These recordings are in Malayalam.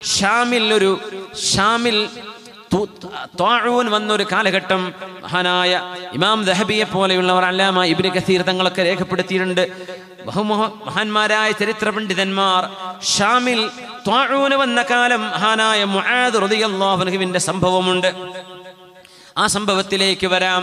ഷാമിൽ ഒരു ഷാമിൽ തു- ത്വാഊൻ വന്നൊരു കാലഘട്ടം മഹാനായ ഇമാം ദഹബിയെ പോലെയുള്ളവർ അല്ലാമ ഇബ്നു കസീർ തങ്ങളൊക്കെ രേഖപ്പെടുത്തിയിട്ടുണ്ട് ബഹുമഹ മഹാന്മാരായ ചരിത്ര പണ്ഡിതന്മാർ ഷാമിൽ ത്വാഊന് വന്ന കാലം മഹാനായ മുആദ് റളിയല്ലാഹു അൻഹുവിന്റെ സംഭവമുണ്ട് ആ സംഭവത്തിലേക്ക് വരാം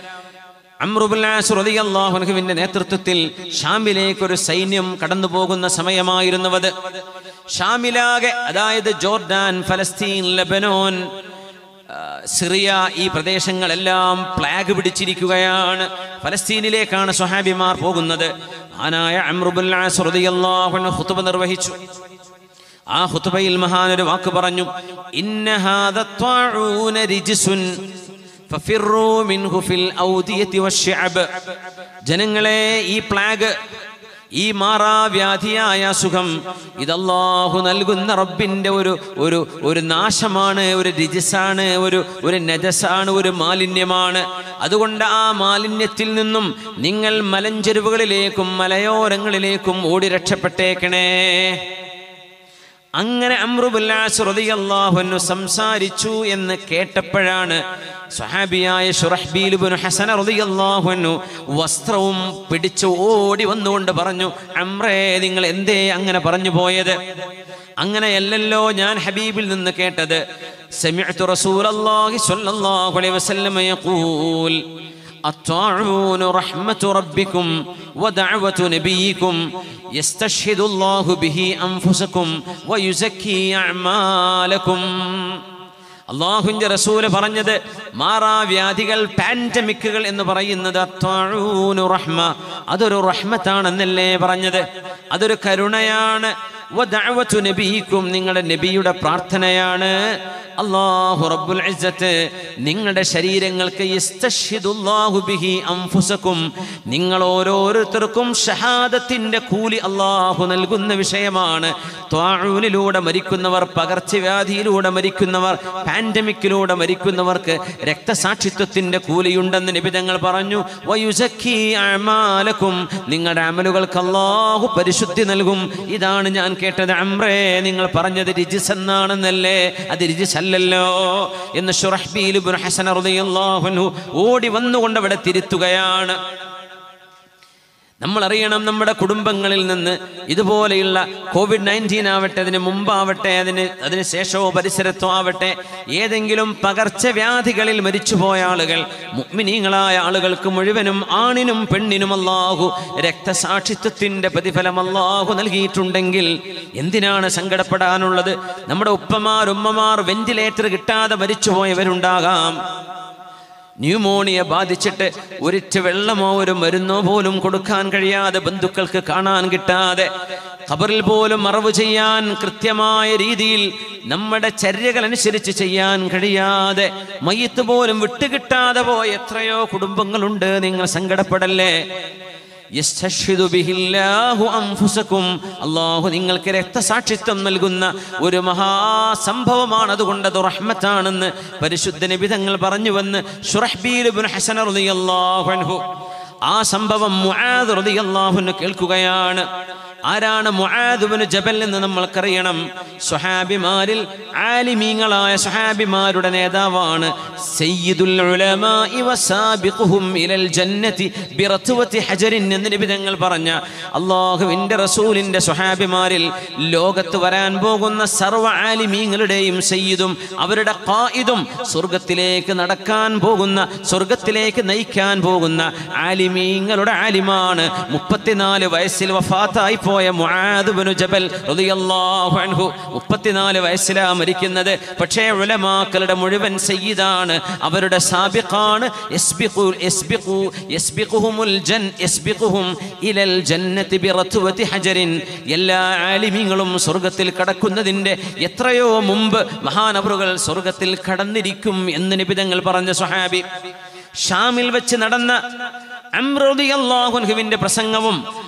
അമ്രുബുല്ലാസുറിയാഹുനുവിന്റെ നേതൃത്വത്തിൽ ഷാമിലേക്ക് ഒരു സൈന്യം കടന്നു പോകുന്ന സമയമായിരുന്നുവത് ഷാമിലാകെ അതായത് ജോർഡാൻ ഫലസ്തീൻ ലബനോൻ ആ, സിറിയ ഈ പ്രദേശങ്ങളെല്ലാം പ്ലാഗ് പിടിച്ചിരിക്കുകയാണ് ഫലസ്തീനിലേക്കാണ് സ്വഹാബിമാർ പോകുന്നത് ആനായ അമ്രുബുല്ലാസുറിയാഹുന് ഹുത്തുബ നിർവഹിച്ചു ആ ഹുത്തുബയിൽ മഹാൻ ഒരു വാക്ക് പറഞ്ഞു ഇന്ന ഹാദ ത്വാഊന റിജ്സുൻ ഫഫിറൂ മിൻഹു ഫിൽ ഔദിയതി വശ്ശഅബ് ജനങ്ങളെ ഈ പ്ലാഗ് ഈ മാറാവ്യാധിയായ സുഖം ഇതല്ലാഹു നൽകുന്ന റബ്ബിന്റെ ഒരു ഒരു ഒരു നാശമാണ് ഒരു രിജസാണ് ഒരു ഒരു നജസാണ് ഒരു മാലിന്യമാണ് അതുകൊണ്ട് ആ മാലിന്യത്തിൽ നിന്നും നിങ്ങൾ മലഞ്ചെരുവുകളിലേക്കും മലയോരങ്ങളിലേക്കും ഓടി രക്ഷപ്പെട്ടേക്കണേ അങ്ങനെ അമ്രുബുല്ലാഹുന്നു സംസാരിച്ചു എന്ന് കേട്ടപ്പോഴാണ് സ്വഹാബിയായ ഷുറഹ്ബീലുബിന് ഹസന റളിയല്ലാഹുന്നു വസ്ത്രവും പിടിച്ചു ഓടി വന്നുകൊണ്ട് പറഞ്ഞു അമ്രേ നിങ്ങൾ എന്തേ അങ്ങനെ പറഞ്ഞു പോയത് അങ്ങനെയല്ലല്ലോ ഞാൻ ഹബീബിൽ നിന്ന് കേട്ടത് സമിഅ്തു റസൂലല്ലാഹി സ്വല്ലല്ലാഹു അലൈഹി വസല്ലം യഖൂൽ الطاعون رحمة ربكم ودعوة نبيكم يستشهد الله به أنفسكم ويزكي أعمالكم അള്ളാഹുവിന്റെ റസൂല് പറഞ്ഞത് മാറാവ്യാധികൾ പാൻഡമിക്കുകൾ എന്ന് പറയുന്നത് അത്വാഊനു റഹ്മ അതൊരു റഹ്മത്താണെന്നല്ലേ പറഞ്ഞത് അതൊരു കരുണയാണ് വദഅവതു നബിയിക്കും നിങ്ങളുടെ നബിയുടെ പ്രാർത്ഥനയാണ് അല്ലാഹു റബ്ബുൽ ഇസ്സത്ത് നിങ്ങളുടെ ശരീരങ്ങൾക്ക് യസ്തശ്ഹിദുല്ലാഹു ബിഹി അൻഫുസക്കും നിങ്ങൾ ഓരോരുത്തർക്കും ഷഹാദത്തിന്റെ കൂലി അല്ലാഹു നൽകുന്ന വിഷയമാണ് ത്വാഊനിലൂടെ മരിക്കുന്നവർ പകർച്ചവ്യാധിയിലൂടെ മരിക്കുന്നവർ പാൻഡമിക്കിലൂടെ മരിക്കുന്നവർക്ക് രക്തസാക്ഷിത്വത്തിന്റെ കൂലിയുണ്ടെന്ന് നിബിതങ്ങൾ പറഞ്ഞു വയുസഖി അമാലക്കും നിങ്ങളുടെ അമലുകൾക്ക് അല്ലാഹു പരിശുദ്ധി നൽകും ഇതാണ് ഞാൻ കേട്ടത് അമ്രേ നിങ്ങൾ പറഞ്ഞത് രിജിസ് എന്നാണെന്നല്ലേ അത് രിജിസ് അല്ലല്ലോ എന്ന് ഷുറഹ്ബീൽ ഇബ്നു ഹസൻ റളിയല്ലാഹു അൻഹു ഓടി വന്നുകൊണ്ട് അവിടെ തിരുത്തുകയാണ് നമ്മൾ അറിയണം നമ്മുടെ കുടുംബങ്ങളിൽ നിന്ന് ഇതുപോലെയുള്ള കോവിഡ് നയൻറ്റീൻ ആവട്ടെ അതിന് മുമ്പാവട്ടെ അതിന് അതിന് ശേഷമോ പരിസരത്തോ ആവട്ടെ ഏതെങ്കിലും പകർച്ചവ്യാധികളിൽ മരിച്ചുപോയ ആളുകൾ മുഗ്മിനീങ്ങളായ ആളുകൾക്ക് മുഴുവനും ആണിനും പെണ്ണിനും അല്ലാഹു രക്തസാക്ഷിത്വത്തിന്റെ പ്രതിഫലം അല്ലാഹു നൽകിയിട്ടുണ്ടെങ്കിൽ എന്തിനാണ് സങ്കടപ്പെടാനുള്ളത് നമ്മുടെ ഉപ്പമാർ ഉമ്മമാർ വെന്റിലേറ്റർ കിട്ടാതെ മരിച്ചുപോയവരുണ്ടാകാം ന്യൂമോണിയ ബാധിച്ചിട്ട് ഒരിറ്റ് വെള്ളമോ ഒരു മരുന്നോ പോലും കൊടുക്കാൻ കഴിയാതെ ബന്ധുക്കൾക്ക് കാണാൻ കിട്ടാതെ ഖബറിൽ പോലും മറവ് ചെയ്യാൻ കൃത്യമായ രീതിയിൽ നമ്മുടെ ചര്യകൾ അനുസരിച്ച് ചെയ്യാൻ കഴിയാതെ മയ്യത്ത് പോലും വിട്ടുകിട്ടാതെ പോയ എത്രയോ കുടുംബങ്ങളുണ്ട് നിങ്ങൾ സങ്കടപ്പെടല്ലേ യസ്തശ്ഹിദു ബിഹില്ലാഹു അൻഫുസക്കും അല്ലാഹു നിങ്ങൾക്ക് രക്തസാക്ഷിത്വം നൽകുന്ന ഒരു മഹാസംഭവമാണ് അതുകൊണ്ട് അത് റഹ്മത്താണെന്ന് പരിശുദ്ധ നിബിതങ്ങൾ പറഞ്ഞുവെന്ന് ഷുറഹ്ബീൽ ഇബ്നു ഹസൻ റളിയല്ലാഹു അൻഹു ആ സംഭവം മുആദ് റളിയല്ലാഹു അൻഹു കേൾക്കുകയാണ് ആരാണ് മുആദുബിന് ജബൽ എന്ന് നമ്മൾക്കറിയണം സ്വഹാബിമാരിൽ ആലിമീങ്ങളായ സ്വഹാബിമാരുടെ നേതാവാണ് സയ്യിദുൽ ഉലമാഇ വസാബിഖുഹും ഇലൽ ജന്നതി ബിറത്വതി ഹജറിൻ എന്ന് നബി തങ്ങൾ പറഞ്ഞ അല്ലാഹുവിൻ്റെ റസൂലിൻ്റെ സ്വഹാബിമാരിൽ ലോകത്ത് വരാൻ പോകുന്ന സർവ്വ ആലിമീങ്ങളുടെയും സയ്യിദും അവരുടെ ഖായിദും സ്വർഗത്തിലേക്ക് നടക്കാൻ പോകുന്ന സ്വർഗത്തിലേക്ക് നയിക്കാൻ പോകുന്ന ആലിമീങ്ങളുടെ ആലിമാണ് മുപ്പത്തിനാല് വയസ്സിൽ വഫാത്തായി പോയ മുആദ് ഇബ്നു ജബൽ റളിയല്ലാഹു അൻഹു മുപ്പത്തിനാല് വയസ്സിലാ മരിക്കുന്നത് പക്ഷേ ഉലമാക്കളുടെ മുഴുവൻ സയ്യിദാണ് അവരുടെ സാബിഖാണ് യസ്ബിഖു യസ്ബിഖു യസ്ബിഖുഹുമുൽ ജൻ യസ്ബിഖുഹും ഇലൽ ജന്നതി ബിറത്വതി ഹജറിൻ എല്ലാ ആലിമീങ്ങളും സ്വർഗത്തിൽ കടക്കുന്നതിൻ്റെ എത്രയോ മുമ്പ് മഹാനവറുകൾ സ്വർഗത്തിൽ കടന്നിരിക്കും എന്ന് നിബിതങ്ങൾ പറഞ്ഞ സ്വഹാബി ഷാമിൽ വെച്ച് നടന്ന അമ്രുദിയല്ലാഹുൻഹുവിന്റെ പ്രസംഗവും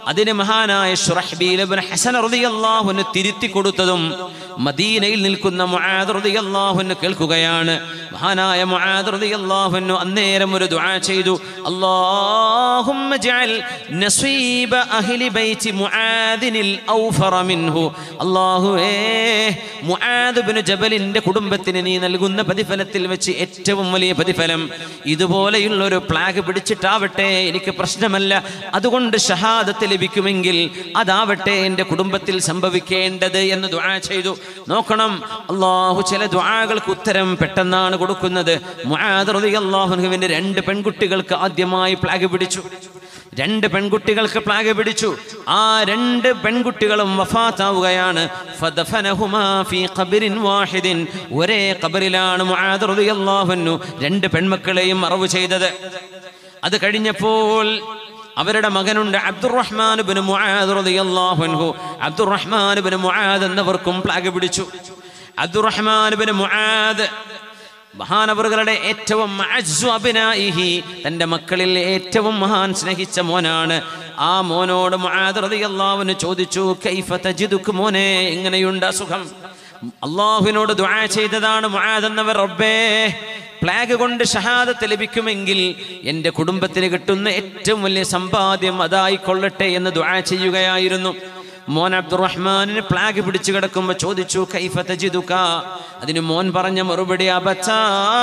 അതിന് മഹാനായ ഷുറഹ്ബീൽ ഇബ്നു ഹസൻ റളിയല്ലാഹുവിന് തിരുത്തി കൊടുത്തതും മദീനയിൽ നിൽക്കുന്ന മുആദ് റളിയല്ലാഹുവിന് കേൾക്കുകയാണ് മഹാനായ മുആദ് റളിയല്ലാഹുവിന് അന്നേരം ഒരു ദുആ ചെയ്തു അല്ലാഹുമ്മ ജഅൽ നസീബ അഹ്ലി ബൈതി മുആദിനിൽ ഔഫറ മിൻഹു അല്ലാഹുവേ മുആദ് ഇബ്നു ജബലിന്റെ കുടുംബത്തിന് നീ നൽകുന്ന പ്രതിഫലത്തിൽ വെച്ച് ഏറ്റവും വലിയ പ്രതിഫലം ഇതുപോലെയുള്ള ഒരു പ്ലാഗ് പിടിച്ചിട്ടാവട്ടെ എനിക്ക് പ്രശ്നമല്ല അതുകൊണ്ട് ഷഹാദത്ത് ലഭിക്കുമെങ്കിൽ അതാവട്ടെ എൻ്റെ കുടുംബത്തിൽ സംഭവിക്കേണ്ടത് എന്ന് ദുആ ചെയ്തു നോക്കണം അള്ളാഹു ചില ദുആകൾക്ക് ഉത്തരം പെട്ടെന്നാണ് കൊടുക്കുന്നത് മുആദ് റളിയല്ലാഹുവിന്റെ രണ്ട് പെൺകുട്ടികൾക്ക് ആദ്യമായി പ്ലാഗ് പിടിച്ചു രണ്ട് പെൺകുട്ടികൾക്ക് പ്ലാഗ് പിടിച്ചു ആ രണ്ട് പെൺകുട്ടികളും വഫാത്താവുകയാണ് ഫദഫനഹുമാ ഫീ ഖബറിൻ വാഹിദിൻ ഒരേ ഖബറിലാണ് മുആദ് റളിയല്ലാഹു അൻഹു രണ്ട് പെൺമക്കളെയും മറവ് ചെയ്തത് അത് കഴിഞ്ഞപ്പോൾ അവരുടെ മകനുണ്ട് അബ്ദുറഹ്മാൻ ബിൻ മുആദ് റളിയല്ലാഹു അൻഹു അബ്ദുറഹ്മാൻ ബിൻ മുആദ് എന്നവർക്കും പ്ലാഗ് പിടിച്ചു അബ്ദുറഹ്മാൻ ബിൻ മുആദ് മഹാനവറുകളുടെ ഏറ്റവും അഅ്സു അബ്നാഇഹി, തന്റെ മക്കളിൽ ഏറ്റവും മഹാൻ സ്നേഹിച്ച മോനാണ് ആ മോനോട് മുആദ് റളിയല്ലാഹു അൻഹു ചോദിച്ചു കൈഫ തജിദുക് മോനെ എങ്ങനെയുണ്ട് അസുഖം അള്ളാഹുവിനോട് ദുആ ചെയ്തതാണ് മുആദ് എന്നവർ റബ്ബേ പ്ലാഗ് കൊണ്ട് ഷഹാദത്ത് ലഭിക്കുമെങ്കിൽ എൻ്റെ കുടുംബത്തിന് കിട്ടുന്ന ഏറ്റവും വലിയ സമ്പാദ്യം അതായിക്കൊള്ളട്ടെ എന്ന് ദുആ ചെയ്യുകയായിരുന്നു മോൻ അബ്ദുറഹ്മാനിന് പ്ലാഗ് പിടിച്ചു കിടക്കുമ്പോൾ ചോദിച്ചു കൈഫ തജിദുക അതിന് മോൻ പറഞ്ഞ മറുപടി അബച്ചാ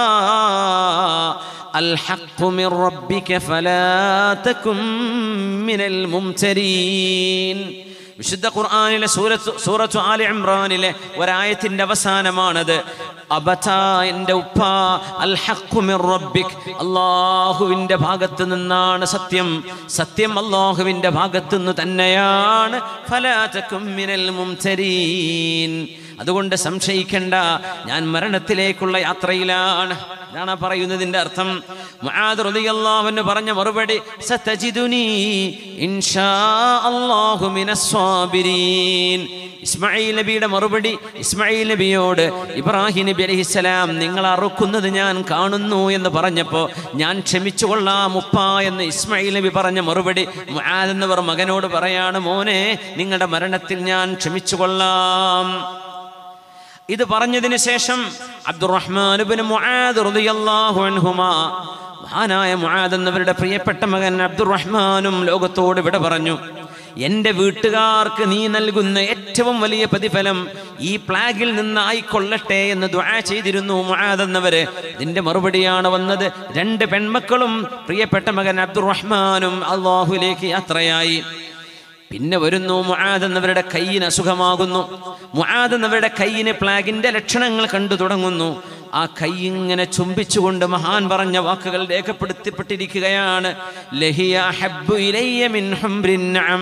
الحق من ربك فلا تكن من الممترين വിശുദ്ധ ഖുർആനിലെ സൂറത്ത് സൂറത്ത് ആലി ഇമ്രാനിലെ ഒരായത്തിന്റെ അവസാനമാണത് അബത എൻ്റെ ഉപ്പ അൽ ഹഖ്ഖു മിർ റബ്ബിക് അല്ലാഹുവിൻ്റെ ഭാഗത്ത് നിന്നാണ് സത്യം സത്യം അല്ലാഹുവിൻ്റെ ഭാഗത്ത് നിന്ന് തന്നെയാണ് ഫലാ തകും മിനൽ മുംതരീൻ അതുകൊണ്ട് സംശയിക്കണ്ട ഞാൻ മരണത്തിലേക്കുള്ള യാത്രയിലാണ് ഇതാണ് ആ പറയുന്നതിന്റെ അർത്ഥം മുആദ് റളിയല്ലാഹു പറഞ്ഞ മറുപടി സതജിദുനി ഇൻഷാ അല്ലാഹു മിനസ് സ്വാബിരീൻ ഇസ്മായിൽ നബിയുടെ മറുപടി ഇസ്മായിൽ നബിയോട് ഇബ്രാഹിം നബി അലൈഹിസ്സലാം നിങ്ങൾ അറുക്കുന്നത് ഞാൻ കാണുന്നു എന്ന് പറഞ്ഞപ്പോൾ ഞാൻ ക്ഷമിച്ചു കൊള്ളാം ഉപ്പ എന്ന് ഇസ്മായിൽ നബി പറഞ്ഞ മറുപടി മുആദ് എന്നവർ മകനോട് പറയാണ് മോനെ നിങ്ങളുടെ മരണത്തിൽ ഞാൻ ക്ഷമിച്ചു കൊള്ളാം ഇത് പറഞ്ഞതിന് ശേഷം അബ്ദുറഹ്മാൻ ഇബ്നു മുആദ് റളിയല്ലാഹു അൻഹുമാ മഹാനായ മുആദ് എന്നവരുടെ പ്രിയപ്പെട്ട മകൻ അബ്ദുറഹ്മാനും ലോകത്തോട് വിട പറഞ്ഞു എൻ്റെ വീട്ടുകാർക്ക് നീ നൽകുന്ന ഏറ്റവും വലിയ പ്രതിഫലം ഈ പ്ലാഗിൽ നിന്നായിക്കൊള്ളട്ടെ എന്ന് ദുആ ചെയ്തിരുന്നു മുആദ് എന്നവര് ഇതിന്റെ മറുപടിയാണ് വന്നത് രണ്ട് പെൺമക്കളും പ്രിയപ്പെട്ട മകൻ അബ്ദുറഹ്മാനും അള്ളാഹുലേക്ക് യാത്രയായി പിന്നെ വരുന്നു മുആദ് എന്നവരുടെ കയ്യിന് അസുഖമാകുന്നു മുആദ് എന്നവരുടെ കയ്യിന് പ്ലാഗിന്റെ ലക്ഷണങ്ങൾ കണ്ടു തുടങ്ങുന്നു ആ കൈ ഇങ്ങനെ ചുംബിച്ചുകൊണ്ട് മഹാൻ പറഞ്ഞ വാക്കുകൾ രേഖപ്പെടുത്തിപ്പെട്ടിരിക്കുകയാണ് ലഹിയ ഹബ്ബു ഇലയ്യ മിൻ ഹുംറിൻ നഅം.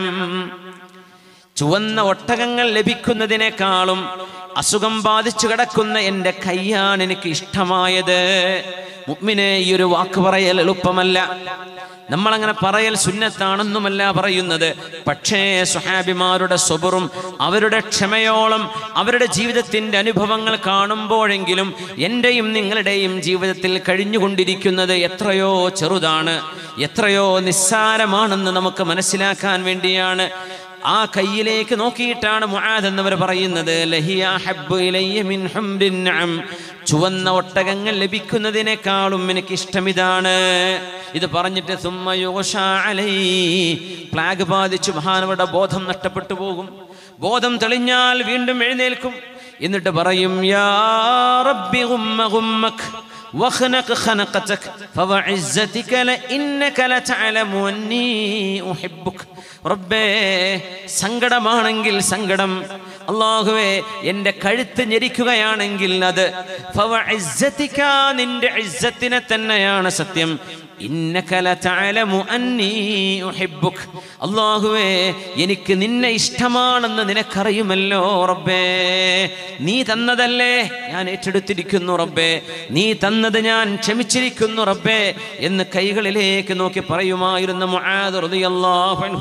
ചുവന്ന ഒട്ടകങ്ങൾ ലഭിക്കുന്നതിനേക്കാളും അസുഖം ബാധിച്ചു കിടക്കുന്ന എൻ്റെ കൈയാണ് എനിക്ക് ഇഷ്ടമായത് മുഗ്മിനെ ഈ ഒരു വാക്ക് പറയൽ എളുപ്പമല്ല നമ്മളങ്ങനെ പറയൽ സുന്നത്താണെന്നുമല്ല പറയുന്നത് പക്ഷേ സുഹാബിമാരുടെ സ്വബറും അവരുടെ ക്ഷമയോളം അവരുടെ ജീവിതത്തിൻ്റെ അനുഭവങ്ങൾ കാണുമ്പോഴെങ്കിലും എൻ്റെയും നിങ്ങളുടെയും ജീവിതത്തിൽ കഴിഞ്ഞുകൊണ്ടിരിക്കുന്നത് എത്രയോ ചെറുതാണ് എത്രയോ നിസ്സാരമാണെന്ന് നമുക്ക് മനസ്സിലാക്കാൻ വേണ്ടിയാണ് ആ കയ്യിലേക്ക് നോക്കിയിട്ടാണ് മുആദ് എന്നവർ പറയുന്നത് ലഹിയ ഹബ്ബു ഇലയ്യ മിൻ ഹുംറിൻ നഅം. ചുവന്ന ഒട്ടകങ്ങൾ ലഭിക്കുന്നതിനേക്കാളും എനിക്ക് ഇഷ്ടം ഇതാണ് ഇത് പറഞ്ഞിട്ട് സുമ്മ യുഗ്ഷാ അലൈ. പ്ലാഗ് ബാധിച്ചു മഹാനവരുടെ ബോധം നഷ്ടപ്പെട്ടു പോകും ബോധം തെളിഞ്ഞാൽ വീണ്ടും എഴുന്നേൽക്കും എന്നിട്ട് പറയും യാ റബ്ബി ഗുമ്മ ഗുമ്മക് وخنق خنقتك فوعزتك لإنك لتعلم أني أحبك റബ്ബേ സങ്കടമാണെങ്കിൽ സങ്കടം അള്ളാഹുവേ എൻ്റെ കഴുത്ത് ഞെരിക്കുകയാണെങ്കിൽ അത് ഫവ ഇസ്സതിക, നിന്റെ ഇസ്സത്തിനെ തന്നെയാണ് സത്യം ഇന്നക ലതഅലമു അന്നീ ഉഹിബ്ബുക്. അള്ളാഹുവേ എനിക്ക് നിന്നെ ഇഷ്ടമാണെന്ന് നിനക്കറിയുമല്ലോ റബ്ബേ നീ തന്നതല്ലേ ഞാൻ ഏറ്റെടുത്തിരിക്കുന്നു റബ്ബേ നീ തന്നത് ഞാൻ ക്ഷമിച്ചിരിക്കുന്നു റബ്ബേ എന്ന് കൈകളിലേക്ക് നോക്കി പറയുമായിരുന്ന മുആദ് റളിയല്ലാഹു അൻഹു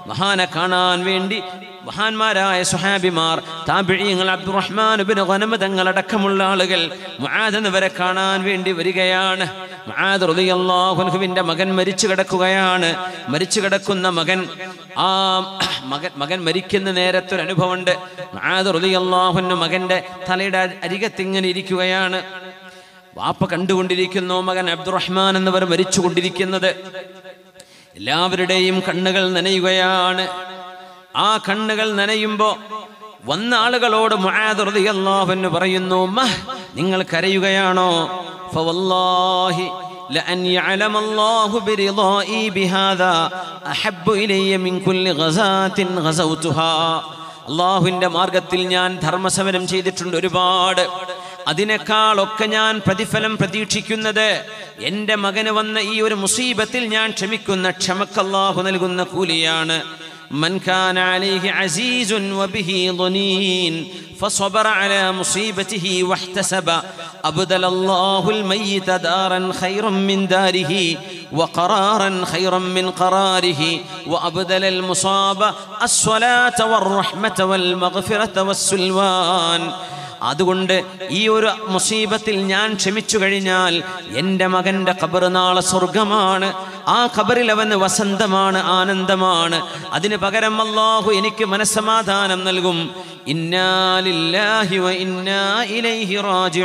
മഹാനെ കാണാൻ വേണ്ടി മഹാന്മാരായ സുഹാബിമാർ താബിഴിയങ്ങൾ അബ്ദുറഹ്മാൻ ബിൻ ഗനമ തങ്ങളടക്കമുള്ള ആളുകൾ മുആദ് എന്നിവരെ കാണാൻ വേണ്ടി വരികയാണ് മുആദ് റളിയല്ലാഹുവിന്റെ മകൻ മരിച്ചു കിടക്കുകയാണ് മരിച്ചു കിടക്കുന്ന മകൻ ആ മകൻ മകൻ മരിക്കുന്ന നേരത്തൊരു അനുഭവമുണ്ട് മുആദ് റളിയല്ലാഹുവിന്റെ മകന്റെ തലയുടെ അരികത്ത് ഇങ്ങനെ ഇരിക്കുകയാണ് വാപ്പ കണ്ടുകൊണ്ടിരിക്കുന്നു മകൻ അബ്ദുറഹ്മാൻ എന്നിവർ മരിച്ചുകൊണ്ടിരിക്കുന്നത് എല്ലാവരുടെയും കണ്ണുകൾ നനയുകയാണ് ആ കണ്ണുകൾ നനയുമ്പോ വന്ന ആളുകളോട് മുആദുർദിയല്ലാഹുവിന് പറയുന്നു മഹ് നിങ്ങൾ കരയുകയാണോ ഫവല്ലാഹി لأن يعلم الله برضائي بهذا أحب إلي من كل غزاة غزوتها അള്ളാഹുവിൻ്റെ മാർഗത്തിൽ ഞാൻ ധർമ്മസമരം ചെയ്തിട്ടുണ്ട് ഒരുപാട് അതിനേക്കാളൊക്കെ ഞാൻ പ്രതിഫലം പ്രതീക്ഷിക്കുന്നത് എൻ്റെ മകന് വന്ന ഈ ഒരു മുസീബത്തിൽ ഞാൻ ക്ഷമിക്കുന്ന ക്ഷമക്ക് അള്ളാഹു നൽകുന്ന കൂലിയാണ് من كان عليه عزيز وبه ضنين فصبر على مصيبته واحتسب أبدل الله الميت دارا خيرا من داره وقرارا خيرا من قراره وأبدل المصاب الصلاة والرحمة والمغفرة والسلوان അതുകൊണ്ട് ഈ ഒരു മുസീബത്തിൽ ഞാൻ ക്ഷമിച്ചു കഴിഞ്ഞാൽ എൻ്റെ മകൻ്റെ ഖബർ നാളെ സ്വർഗമാണ് ആ ഖബറിൽ അവന് വസന്തമാണ് ആനന്ദമാണ് അതിന് പകരം അള്ളാഹു എനിക്ക് മനസ്സമാധാനം നൽകും ഇന്നാലില്ലാഹി വ ഇന്നാ ഇലൈഹി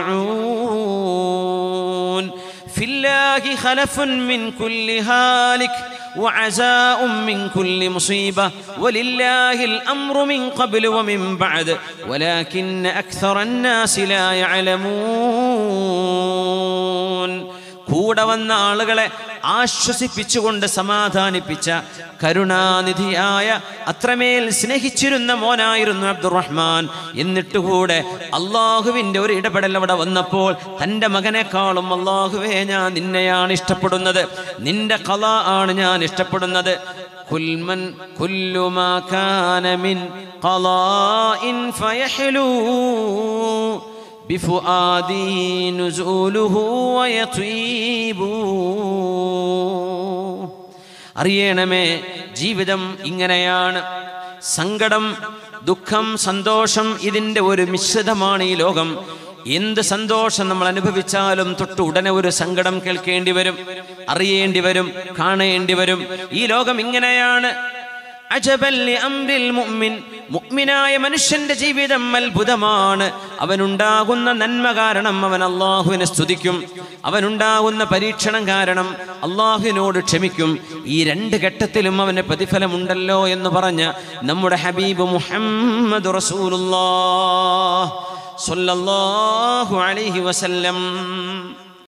റാജിഊൻ ഫില്ലാഹി ഖലഫുൻ മിൻ കുല്ലി ഹാലിക് وعزاء من كل مصيبة ولله الأمر من قبل ومن بعد ولكن أكثر الناس لا يعلمون കൂടെ വന്ന ആളുകളെ ആശ്വസിപ്പിച്ചുകൊണ്ട് സമാധാനിപ്പിച്ച കരുണാനിധിയായ അത്രമേൽ സ്നേഹിച്ചിരുന്ന മോനായിരുന്നു അബ്ദുറഹ്മാൻ എന്നിട്ട് കൂടെ അള്ളാഹുവിൻ്റെ ഒരു ഇടപെടൽ അവിടെ വന്നപ്പോൾ തൻ്റെ മകനേക്കാളും അള്ളാഹുവേ ഞാൻ നിന്നെയാണ് ഇഷ്ടപ്പെടുന്നത് നിന്റെ കല ആണ് ഞാൻ ഇഷ്ടപ്പെടുന്നത് കുൽമൻ കുല്ലുമാ കാന മിൻ ഖലാഇൻ ഫയഹ്ലൂ بفؤادي نزوله ويطيب അറിയണമേ ജീവിതം ഇങ്ങനെയാണ് സങ്കടം ദുഃഖം സന്തോഷം ഇതിൻ്റെ ഒരു മിശ്രിതമാണ് ഈ ലോകം എന്ത് സന്തോഷം നമ്മൾ അനുഭവിച്ചാലും തൊട്ട് ഉടനെ ഒരു സങ്കടം കേൾക്കേണ്ടി വരും അറിയേണ്ടി വരും കാണേണ്ടി വരും ഈ ലോകം ഇങ്ങനെയാണ് അജബല്ലി അംരിൽ മുഅ്മിൻ മുഅ്മിനായ മനുഷ്യന്റെ ജീവിതം അത്ഭുതമാണ് അവനുണ്ടാകുന്ന നന്മ കാരണം അവൻ അള്ളാഹുവിനെ സ്തുതിക്കും അവനുണ്ടാകുന്ന പരീക്ഷണം കാരണം അള്ളാഹുവിനോട് ക്ഷമിക്കും ഈ രണ്ട് ഘട്ടത്തിലും അവന് പ്രതിഫലമുണ്ടല്ലോ എന്ന് പറഞ്ഞ നമ്മുടെ ഹബീബ് മുഹമ്മദ് റസൂലുള്ളാഹ് സ്വല്ലല്ലാഹു അലൈഹി വസല്ലം